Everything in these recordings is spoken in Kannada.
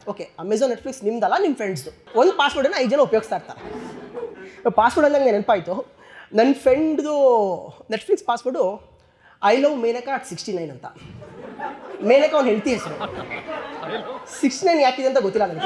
ಓಕೆ ಅಮೆಝಾನ್ ನೆಟ್ಫ್ಲಿಕ್ಸ್ ನಿಮ್ದಲ್ಲ ನಿಮ್ಮ ಫ್ರೆಂಡ್ಸ್ದು ಒಂದು ಪಾಸ್ವರ್ಡನ್ನು ಐದು ಜನ ಉಪಯೋಗಿಸ್ತಾ ಇರ್ತಾರೆ ಪಾಸ್ವರ್ಡ್ ಅಂದಂಗೆ ನೆನಪಾಯಿತು ನನ್ನ ಫ್ರೆಂಡ್ದು Netflix password I love Menaka at sixty nine ಅಂತ ಮೇನಕ ಅವ್ನು ಹೆಂಡತಿ ಹೆಸರು ಸಿಕ್ಸ್ಟಿ ನೈನ್ ಯಾಕಿದೆ ಅಂತ ಗೊತ್ತಿಲ್ಲ ನನಗೆ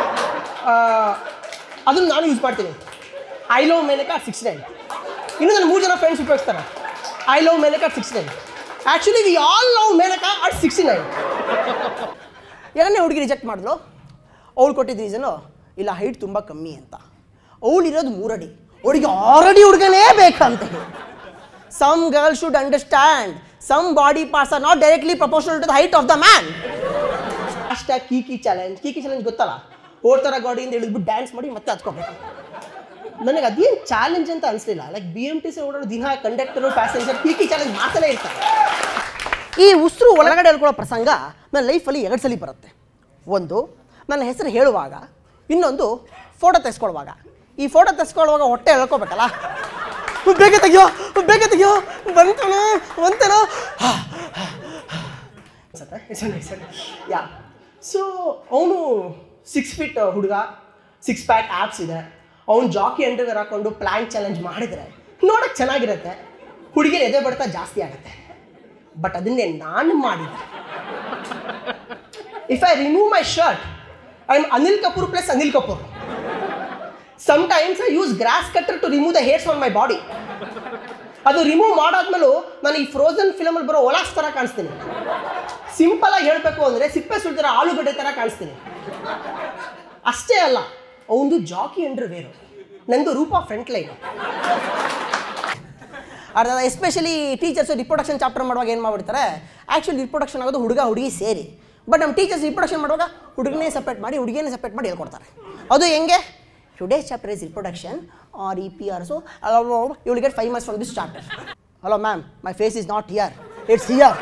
ಅದನ್ನು ನಾನು ಯೂಸ್ ಮಾಡ್ತೀನಿ I love Menaka at sixty nine ಇನ್ನು ನನ್ನ ಮೂರು ಜನ ಫ್ರೆಂಡ್ಸ್ ಉಪಯೋಗಿಸ್ತಾರೆ I love Menaka at sixty nine actually we all love Menaka at sixty nine ಎರಡನೇ ಹುಡುಗಿ ರಿಜೆಕ್ಟ್ ಮಾಡಿದ್ಲು ಅವಳು ಕೊಟ್ಟಿದ್ದ ರೀಸನು ಇಲ್ಲ ಹೈಟ್ ತುಂಬ ಕಮ್ಮಿ ಅಂತ ಅವಳು ಇರೋದು ಮೂರಡಿ ಅವಳಿಗೆ ಆರಡಿ ಹುಡುಗನೇ ಬೇಕಂತೆ some girl should understand some body parts are not directly proportional to the height of the man ಅಷ್ಟೇ ಕೀಕಿ ಚಾಲೆಂಜ್ ಕೀಕಿ ಚಾಲೆಂಜ್ ಗೊತ್ತಲ್ಲ ಓಡ್ತಾರ ಗಾಡಿಯಿಂದ ಇಳಿದ್ಬಿಟ್ಟು ಡ್ಯಾನ್ಸ್ ಮಾಡಿ ಮತ್ತೆ ಹತ್ಕೋಬೇಕು ನನಗೆ ಅದೇನು ಚಾಲೆಂಜ್ ಅಂತ ಅನಿಸ್ಲಿಲ್ಲ like B M T C ಓಡಾಡೋ ದಿನ ಕಂಡಕ್ಟರು ಪ್ಯಾಸೆಂಜರ್ ಕೀಕಿ ಚಾಲೆಂಜ್ ಮಾಡ್ತಾನೆ ಇರ್ತಾರೆ ಈ ಉಸಿರು ಒಳಗಡೆ ಹೇಳ್ಕೊಳ್ಳೋ ಪ್ರಸಂಗ ನನ್ನ ಲೈಫಲ್ಲಿ ಎರಡು ಸಲ ಬರುತ್ತೆ ಒಂದು ನನ್ನ ಹೆಸರು ಹೇಳುವಾಗ ಇನ್ನೊಂದು ಫೋಟೋ ತೆಗೆಸ್ಕೊಳ್ಳುವಾಗ ಈ ಫೋಟೋ ತೆಗೆಸ್ಕೊಳ್ಳುವಾಗ ಹೊಟ್ಟೆ ಹೇಳ್ಕೊಬೇಕಲ್ಲ ಬೇಗ ತೆಗಿಯೋ ಬೇಗ ತೆಗಿಯೋ ಬಂತನೋ ಬಂತನೋ ಯಾ ಸೊ ಅವನು ಸಿಕ್ಸ್ ಫೀಟ್ ಹುಡುಗ ಸಿಕ್ಸ್ ಪ್ಯಾಕ್ ಆ್ಯಪ್ಸ್ ಇದೆ ಅವ್ನು ಜಾಕಿ ಅಂಡರ್ವೇರ್ ಹಾಕೊಂಡು ಪ್ಲ್ಯಾಂಕ್ ಚಾಲೆಂಜ್ ಮಾಡಿದರೆ ನೋಡೋಕ್ಕೆ ಚೆನ್ನಾಗಿರುತ್ತೆ ಹುಡುಗಿರ ಎದೆ ಬಡ್ತ ಜಾಸ್ತಿ ಆಗುತ್ತೆ ಬಟ್ ಅದನ್ನೇ ನಾನು ಮಾಡಿದೆ if I remove my shirt I am Anil Kapoor plus Anil Kapoor sometimes I use grass cutter to remove the hairs on my body ಅದು ರಿಮೂವ್ ಮಾಡಾದ್ಮೇಲೂ ನಾನು ಈ ಫ್ರೋಸನ್ ಫಿಲಮಲ್ಲಿ ಬರೋ ಒಲಾಸ್ ಥರ ಕಾಣಿಸ್ತೀನಿ ಸಿಂಪಲ್ ಆಗಿ ಹೇಳಬೇಕು ಅಂದರೆ ಸಿಪ್ಪೆ ಸುಳ್ದಿರೋ ಆಲೂಗಡ್ಡೆ ಥರ ಕಾಣಿಸ್ತೀನಿ ಅಷ್ಟೇ ಅಲ್ಲ ಅವನದು ಜಾಕಿ ಅಂಡರ್ ವೇರು ನಂದು ರೂಪ ಫ್ರಂಟ್ ಲೈನ್ ಅರ್ಧ ಎಸ್ಪೆಷಲಿ ಟೀಚರ್ಸು ರಿಪ್ರೊಡಕ್ಷನ್ ಚಾಪ್ಟರ್ ಮಾಡುವಾಗ ಏನು ಮಾಡ್ಬಿಡ್ತಾರೆ ಆ್ಯಕ್ಚುಲಿ ರಿಪ್ರೊಡಕ್ಷನ್ ಆಗೋದು ಹುಡುಗ ಹುಡುಗಿ ಸೇರಿ ಬಟ್ ನಮ್ಮ ಟೀಚರ್ಸ್ ರಿಪ್ರೊಡಕ್ಷನ್ ಮಾಡುವಾಗ ಹುಡುಗನೇ ಸಪ್ರೇಟ್ ಮಾಡಿ ಹುಡುಗಿನೇ ಸಪ್ರೇಟ್ ಮಾಡಿ ಹೇಳ್ಕೊಡ್ತಾರೆ ಅದು ಹೆಂಗೆ today's chapter is reproduction R E P R so you will get five months from this chapter hello ma'am my face is not here it's here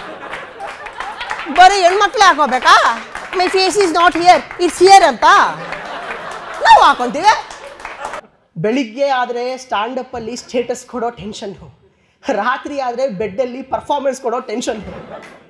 ಬರೀ ಹೆಣ್ಮಕ್ಳೇ ಹಾಕೋಬೇಕಾ my face is not here it's here ಅಂತ ನಾವು ಹಾಕೊಂತೀವಿ ಬೆಳಿಗ್ಗೆ ಆದರೆ ಸ್ಟ್ಯಾಂಡಪ್ಪಲ್ಲಿ ಸ್ಟೇಟಸ್ ಕೊಡೋ ಟೆನ್ಷನ್ನು ರಾತ್ರಿ ಆದರೆ ಬೆಡ್ಡಲ್ಲಿ ಪರ್ಫಾರ್ಮೆನ್ಸ್ ಕೊಡೋ ಟೆನ್ಷನ್ನು